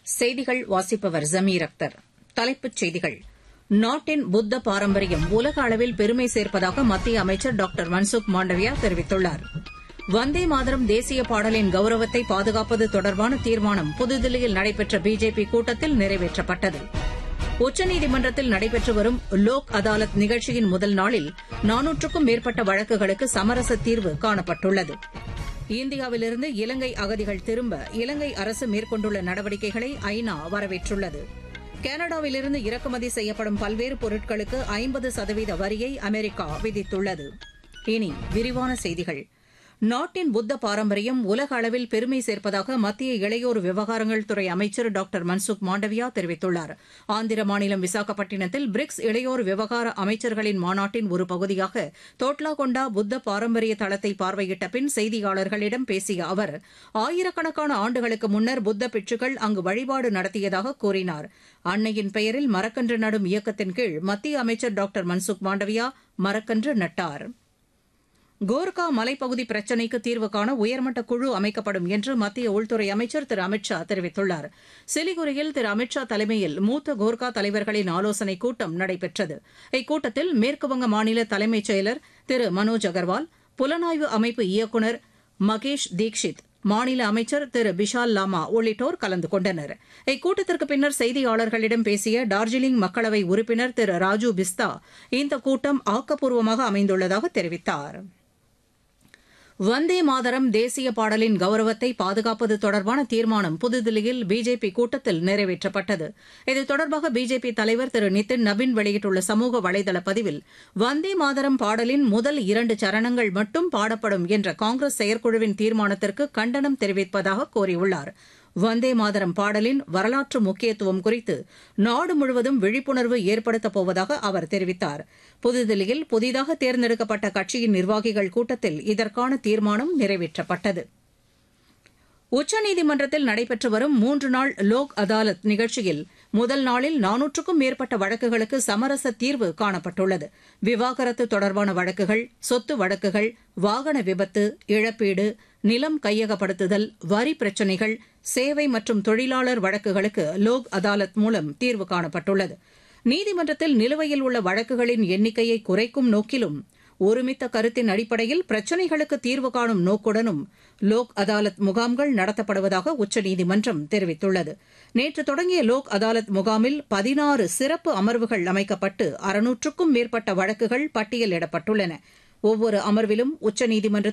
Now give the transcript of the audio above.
செய்திகள் வாசிப்பவர் ஜமீர் அக்தர் தலைப்புச் செய்திகள் நாட்டின் புத்த பாரம்பரியம் உலக அளவில் பெருமை சேர்ப்பதாக மத்திய அமைச்சர் டாக்டர் மன்சுக் மாண்டவியா தெரிவித்துள்ளார் வந்தே மாதரம் தேசிய பாடலின் கௌரவத்தை பாதுகாப்பது தொடர்பான தீர்மானம் புதுதில்லியில் நடைபெற்ற பிஜேபி கூட்டத்தில் நிறைவேற்றப்பட்டது உச்சநீதிமன்றத்தில் நடைபெற்று வரும் லோக் அதாலத் நிகழ்ச்சியின் முதல் நாளில் நானூற்றுக்கும் மேற்பட்ட வழக்குகளுக்கு சமரச தீர்வு காணப்பட்டுள்ளது இந்தியாவிலிருந்து இலங்கை அகதிகள் திரும்ப இலங்கை அரசு மேற்கொண்டுள்ள நடவடிக்கைகளை ஐநா வரவேற்றுள்ளது கனடாவிலிருந்து இறக்குமதி செய்யப்படும் பல்வேறு பொருட்களுக்கு ஐம்பது சதவீத வரியை அமெரிக்கா விதித்துள்ளது இனி விரிவான செய்திகள் நாட்டின் புத்த பாரம்பரியம் உலக அளவில் பெருமை சேர்ப்பதாக மத்திய இளையோர் விவகாரங்கள் துறை அமைச்சர் டாக்டர் மன்சுக் மாண்டவியா தெரிவித்துள்ளார் ஆந்திர மாநிலம் விசாகப்பட்டினத்தில் பிரிக்ஸ் இளையோர் விவகார அமைச்சர்களின் மாநாட்டின் ஒரு பகுதியாக தோட்லாகொண்டா புத்த பாரம்பரிய தளத்தை பார்வையிட்ட பின் செய்தியாளர்களிடம் பேசிய அவர் ஆயிரக்கணக்கான ஆண்டுகளுக்கு முன்னர் புத்த பிட்சுகள் அங்கு வழிபாடு நடத்தியதாக கூறினார் அன்னையின் பெயரில் மரக்கன்று நடும் இயக்கத்தின் கீழ் மத்திய அமைச்சர் டாக்டர் மன்சுக் மாண்டவியா மரக்கன்று நட்டாா் கோர்கா மலைப்பகுதி பிரச்சினைக்கு தீர்வு காண உயர்மட்ட குழு அமைக்கப்படும் என்று மத்திய உள்துறை அமைச்சர் திரு அமித் ஷா தெரிவித்துள்ளார் சிலிகுரியில் திரு அமித் ஷா தலைமையில் மூத்த கோர்கா தலைவர்களின் ஆலோசனைக் கூட்டம் நடைபெற்றது இக்கூட்டத்தில் மேற்குவங்க மாநில தலைமைச் செயலர் திரு மனோஜ் அகர்வால் புலனாய்வு அமைப்பு இயக்குநர் மகேஷ் தீக்ஷித் மாநில அமைச்சர் திரு பிஷால் லாமா உள்ளிட்டோர் கலந்து கொண்டனர் இக்கூட்டத்திற்கு பின்னர் செய்தியாளர்களிடம் பேசிய டார்ஜிலிங் மக்களவை உறுப்பினர் திரு ராஜு பிஸ்தா இந்த கூட்டம் ஆக்கப்பூர்வமாக அமைந்துள்ளதாக தெரிவித்தாா் வந்தே மாதரம் தேசிய பாடலின் கௌரவத்தை பாதுகாப்பது தொடர்பான தீர்மானம் புதுதில்லியில் பிஜேபி கூட்டத்தில் நிறைவேற்றப்பட்டது இது தொடர்பாக பிஜேபி தலைவர் திரு நிதின் நபின் வெளியிட்டுள்ள சமூக வலைதள பதிவில் வந்தே மாதரம் பாடலின் முதல் இரண்டு சரணங்கள் மட்டும் பாடப்படும் என்ற காங்கிரஸ் செயற்குழுவின் தீர்மானத்திற்கு கண்டனம் தெரிவிப்பதாக கூறியுள்ளார் வந்தே மாதரம் பாடலின் வரலாற்று முக்கியத்துவம் குறித்து நாடு முழுவதும் விழிப்புணர்வு ஏற்படுத்தப் போவதாக அவர் தெரிவித்தார் புதுதில்லியில் புதிதாக தேர்ந்தெடுக்கப்பட்ட கட்சியின் நிர்வாகிகள் கூட்டத்தில் இதற்கான தீர்மானம் நிறைவேற்றப்பட்டது உச்சநீதிமன்றத்தில் நடைபெற்று வரும் மூன்று நாள் லோக் அதாலத் நிகழ்ச்சியில் முதல் நாளில் நானூற்றுக்கும் மேற்பட்ட வழக்குகளுக்கு சமரச தீர்வு காணப்பட்டுள்ளது விவாகரத்து தொடர்பான வழக்குகள் சொத்து வழக்குகள் வாகன விபத்து இழப்பீடு நிலம் கையகப்படுத்துதல் வரி பிரச்சினைகள் சேவை மற்றும் தொழிலாளர் வழக்குகளுக்கு லோக் அதாலத் மூலம் தீர்வு காணப்பட்டுள்ளது நீதிமன்றத்தில் நிலுவையில் உள்ள வழக்குகளின் எண்ணிக்கையை குறைக்கும் நோக்கிலும் ஒருமித்த கருத்தின் அடிப்படையில் பிரச்சினைகளுக்கு தீர்வு காணும் நோக்குடனும் லோக் அதாலத் முகாம்கள் நடத்தப்படுவதாக உச்சநீதிமன்றம் தெரிவித்துள்ளது நேற்று தொடங்கிய லோக் அதாலத் முகாமில் பதினாறு சிறப்பு அமர்வுகள் அமைக்கப்பட்டு அறுநூற்றுக்கும் மேற்பட்ட வழக்குகள் பட்டியலிடப்பட்டுள்ளன ஒவ்வொரு அமர்விலும் உச்சநீதிமன்றத்தில்